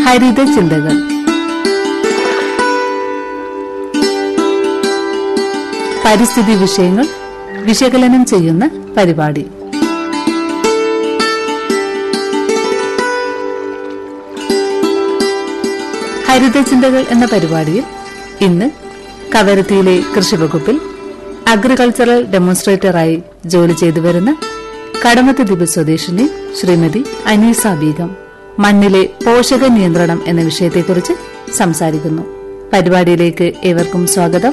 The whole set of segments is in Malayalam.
ഹരിത ചിന്തകൾ പരിസ്ഥിതി വിഷയങ്ങൾ വിശകലനം ചെയ്യുന്ന പരിപാടി ഹരിത ചിന്തകൾ എന്ന പരിപാടിയിൽ ഇന്ന് കവരത്തിയിലെ കൃഷിവകുപ്പിൽ അഗ്രികൾച്ചറൽ ഡെമോൺസ്ട്രേറ്ററായി ജോലി ചെയ്തു വരുന്ന കടമത്ത് ദ്വീപ് സ്വദേശിനി ശ്രീമതി അനീസ ബീഗം മണ്ണിലെ പോഷക നിയന്ത്രണം എന്ന വിഷയത്തെക്കുറിച്ച് സംസാരിക്കുന്നു പരിപാടിയിലേക്ക് ഏവർക്കും സ്വാഗതം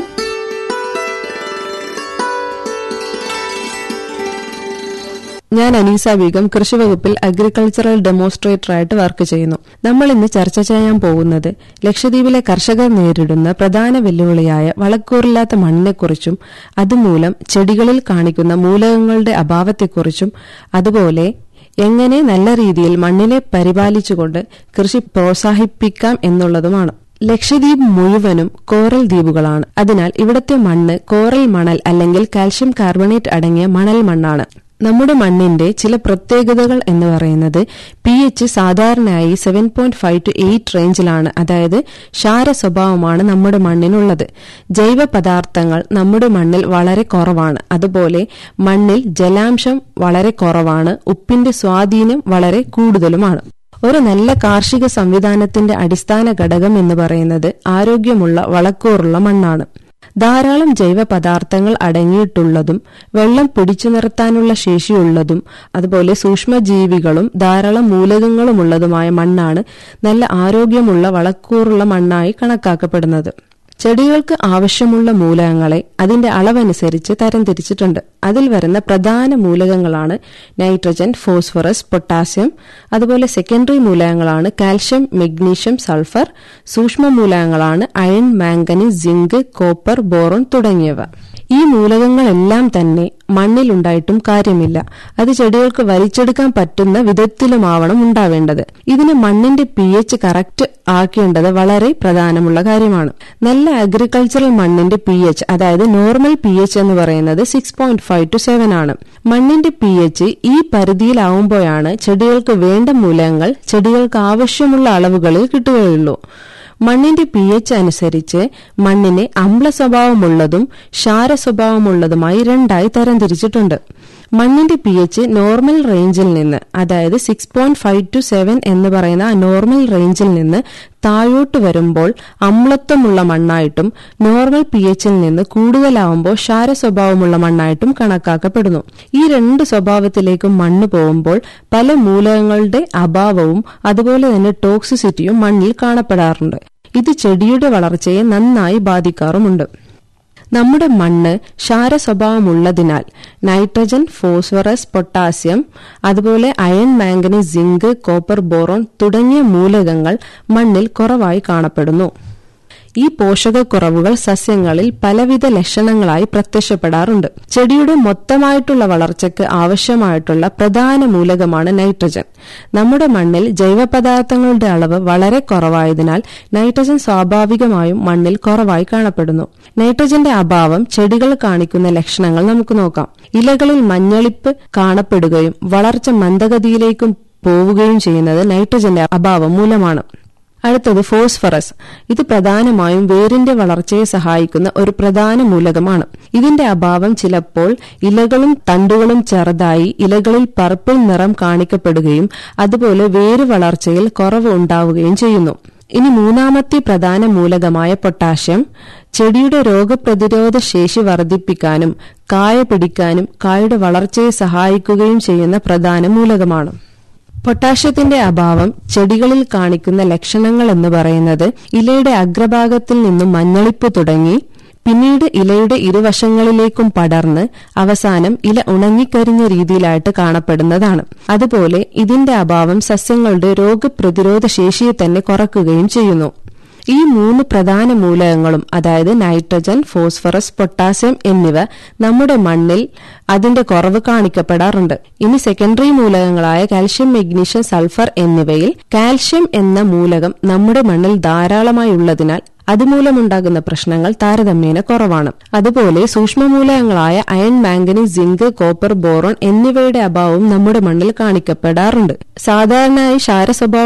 ഞാൻ അനീസ ബീഗം കൃഷിവകുപ്പിൽ അഗ്രികൾച്ചറൽ ഡെമോൺസ്ട്രേറ്ററായിട്ട് വർക്ക് ചെയ്യുന്നു നമ്മൾ ഇന്ന് ചർച്ച ചെയ്യാൻ പോകുന്നത് ലക്ഷദ്വീപിലെ കർഷകർ നേരിടുന്ന പ്രധാന വെല്ലുവിളിയായ വളക്കൂറില്ലാത്ത മണ്ണിനെക്കുറിച്ചും അതുമൂലം ചെടികളിൽ കാണിക്കുന്ന മൂലകങ്ങളുടെ അഭാവത്തെക്കുറിച്ചും അതുപോലെ എങ്ങനെ നല്ല രീതിയിൽ മണ്ണിനെ പരിപാലിച്ചുകൊണ്ട് കൃഷി പ്രോത്സാഹിപ്പിക്കാം എന്നുള്ളതുമാണ് ലക്ഷദ്വീപ് മുഴുവനും കോറൽ ദ്വീപുകളാണ് അതിനാൽ ഇവിടത്തെ മണ്ണ് കോറൽ മണൽ അല്ലെങ്കിൽ കാൽഷ്യം കാർബണേറ്റ് അടങ്ങിയ മണൽ മണ്ണാണ് നമ്മുടെ മണ്ണിന്റെ ചില പ്രത്യേകതകൾ എന്ന് പറയുന്നത് പി എച്ച് സാധാരണയായി seven point five to eight റേഞ്ചിലാണ് അതായത് ക്ഷാര സ്വഭാവമാണ് നമ്മുടെ മണ്ണിനുള്ളത് ജൈവ പദാർത്ഥങ്ങൾ നമ്മുടെ മണ്ണിൽ വളരെ കുറവാണ് അതുപോലെ മണ്ണിൽ ജലാംശം വളരെ കുറവാണ് ഉപ്പിന്റെ സ്വാധീനം വളരെ കൂടുതലുമാണ് ഒരു നല്ല കാർഷിക സംവിധാനത്തിന്റെ അടിസ്ഥാന ഘടകം എന്ന് പറയുന്നത് ആരോഗ്യമുള്ള വളക്കൂറുള്ള മണ്ണാണ് ധാരാളം ജൈവ പദാർത്ഥങ്ങൾ അടങ്ങിയിട്ടുള്ളതും വെള്ളം പിടിച്ചു നിർത്താനുള്ള ശേഷിയുള്ളതും അതുപോലെ സൂക്ഷ്മജീവികളും ധാരാളം മൂലകങ്ങളുമുള്ളതുമായ മണ്ണാണ് നല്ല ആരോഗ്യമുള്ള വളക്കൂറുള്ള മണ്ണായി കണക്കാക്കപ്പെടുന്നത് ചെടികൾക്ക് ആവശ്യമുള്ള മൂലകങ്ങളെ അതിന്റെ അളവനുസരിച്ച് തരംതിരിച്ചിട്ടുണ്ട് അതിൽ വരുന്ന പ്രധാന മൂലകങ്ങളാണ് നൈട്രജൻ ഫോസ്ഫറസ് പൊട്ടാസ്യം അതുപോലെ സെക്കൻഡറി മൂലകങ്ങളാണ് കാൽഷ്യം മെഗ്നീഷ്യം സൾഫർ സൂക്ഷ്മ മൂലകങ്ങളാണ് iron manganese zinc copper boron തുടങ്ങിയവ ഈ മൂലകങ്ങളെല്ലാം തന്നെ മണ്ണിലുണ്ടായിട്ടും കാര്യമില്ല അത് ചെടികൾക്ക് വലിച്ചെടുക്കാൻ പറ്റുന്ന വിധത്തിലുമാവണം ഉണ്ടാവേണ്ടത് ഇതിന് മണ്ണിന്റെ പി എച്ച് കറക്റ്റ് ആക്കേണ്ടത് വളരെ പ്രധാനമുള്ള കാര്യമാണ് നല്ല അഗ്രികൾച്ചറൽ മണ്ണിന്റെ പി എച്ച് അതായത് നോർമൽ പി എച്ച് എന്ന് പറയുന്നത് six point five to seven ആണ് മണ്ണിന്റെ പി എച്ച് ഈ പരിധിയിലാവുമ്പോഴാണ് ചെടികൾക്ക് വേണ്ട മൂലകങ്ങൾ ചെടികൾക്ക് ആവശ്യമുള്ള അളവുകളിൽ കിട്ടുകയുള്ളൂ മണ്ണിന്റെ പി എച്ച് അനുസരിച്ച് മണ്ണിനെ അമ്ല സ്വഭാവമുള്ളതും ക്ഷാര സ്വഭാവമുള്ളതുമായി രണ്ടായി തരംതിരിച്ചിട്ടുണ്ട് മണ്ണിന്റെ പി എച്ച് നോർമൽ റേഞ്ചിൽ നിന്ന് അതായത് six point five to seven എന്ന് പറയുന്ന ആ നോർമൽ റേഞ്ചിൽ നിന്ന് താഴോട്ട് വരുമ്പോൾ അമ്ലത്വമുള്ള മണ്ണായിട്ടും നോർമൽ പി എച്ചിൽ നിന്ന് കൂടുതലാവുമ്പോൾ ക്ഷാര സ്വഭാവമുള്ള മണ്ണായിട്ടും കണക്കാക്കപ്പെടുന്നു ഈ രണ്ട് സ്വഭാവത്തിലേക്കും മണ്ണ് പോകുമ്പോൾ പല മൂലകങ്ങളുടെ അഭാവവും അതുപോലെ തന്നെ ടോക്സിസിറ്റിയും മണ്ണിൽ കാണപ്പെടാറുണ്ട് ഇത് ചെടിയുടെ വളർച്ചയെ നന്നായി ബാധിക്കാറുമുണ്ട് നമ്മുടെ മണ്ണ് ക്ഷാര സ്വഭാവമുള്ളതിനാൽ നൈട്രജൻ ഫോസ്ഫറസ് പൊട്ടാസ്യം അതുപോലെ iron manganese zinc copper boron തുടങ്ങിയ മൂലകങ്ങൾ മണ്ണിൽ കുറവായി കാണപ്പെടുന്നു ഈ പോഷകക്കുറവുകൾ സസ്യങ്ങളിൽ പലവിധ ലക്ഷണങ്ങളായി പ്രത്യക്ഷപ്പെടാറുണ്ട് ചെടിയുടെ മൊത്തമായിട്ടുള്ള വളർച്ചയ്ക്ക് ആവശ്യമായിട്ടുള്ള പ്രധാന മൂലകമാണ് നൈട്രജൻ നമ്മുടെ മണ്ണിൽ ജൈവപദാർത്ഥങ്ങളുടെ അളവ് വളരെ കുറവായതിനാൽ നൈട്രജൻ സ്വാഭാവികമായും മണ്ണിൽ കുറവായി കാണപ്പെടുന്നു നൈട്രജന്റെ അഭാവം ചെടികൾ കാണിക്കുന്ന ലക്ഷണങ്ങൾ നമുക്ക് നോക്കാം ഇലകളിൽ മഞ്ഞളിപ്പ് കാണപ്പെടുകയും വളർച്ച മന്ദഗതിയിലേക്കും പോവുകയും ചെയ്യുന്നത് നൈട്രജന്റെ അഭാവം മൂലമാണ് അടുത്തത് ഫോസ്ഫറസ് ഇത് പ്രധാനമായും വേരിന്റെ വളർച്ചയെ സഹായിക്കുന്ന ഒരു പ്രധാന മൂലകമാണ് ഇതിന്റെ അഭാവം ചിലപ്പോൾ ഇലകളും തണ്ടുകളും ചെറുതായി ഇലകളിൽ പർപ്പിൾ നിറം കാണിക്കപ്പെടുകയും അതുപോലെ വേര് വളർച്ചയിൽ കുറവ് ഉണ്ടാവുകയും ചെയ്യുന്നു ഇനി മൂന്നാമത്തെ പ്രധാന മൂലകമായ പൊട്ടാഷ്യം ചെടിയുടെ രോഗപ്രതിരോധ ശേഷി വർദ്ധിപ്പിക്കാനും കായ പിടിക്കാനും കായുടെ വളർച്ചയെ സഹായിക്കുകയും ചെയ്യുന്ന പ്രധാന മൂലകമാണ് പൊട്ടാഷ്യത്തിന്റെ അഭാവം ചെടികളിൽ കാണിക്കുന്ന ലക്ഷണങ്ങൾ എന്ന് പറയുന്നത് ഇലയുടെ അഗ്രഭാഗത്തിൽ നിന്നും മഞ്ഞളിപ്പ് തുടങ്ങി പിന്നീട് ഇലയുടെ ഇരുവശങ്ങളിലേക്കും പടർന്ന് അവസാനം ഇല ഉണങ്ങിക്കരിഞ്ഞ രീതിയിലായിട്ട് കാണപ്പെടുന്നതാണ് അതുപോലെ ഇതിന്റെ അഭാവം സസ്യങ്ങളുടെ രോഗപ്രതിരോധ ശേഷിയെ തന്നെ കുറക്കുകയും ചെയ്യുന്നു ഈ മൂന്ന് പ്രധാന മൂലകങ്ങളും അതായത് നൈട്രജൻ ഫോസ്ഫറസ് പൊട്ടാസ്യം എന്നിവ നമ്മുടെ മണ്ണിൽ അതിന്റെ കുറവ് കാണിക്കപ്പെടാറുണ്ട് ഇനി സെക്കൻഡറി മൂലകങ്ങളായ കാൽഷ്യം മെഗ്നീഷ്യം സൾഫർ എന്നിവയിൽ കാൽഷ്യം എന്ന മൂലകം നമ്മുടെ മണ്ണിൽ ധാരാളമായി ഉള്ളതിനാൽ അതുമൂലമുണ്ടാകുന്ന പ്രശ്നങ്ങൾ താരതമ്യേന കുറവാണ് അതുപോലെ സൂക്ഷ്മമൂലകങ്ങളായ iron manganese zinc copper boron എന്നിവയുടെ അഭാവം നമ്മുടെ മണ്ണിൽ കാണിക്കപ്പെടാറുണ്ട് സാധാരണയായി ക്ഷാര സ്വഭാവം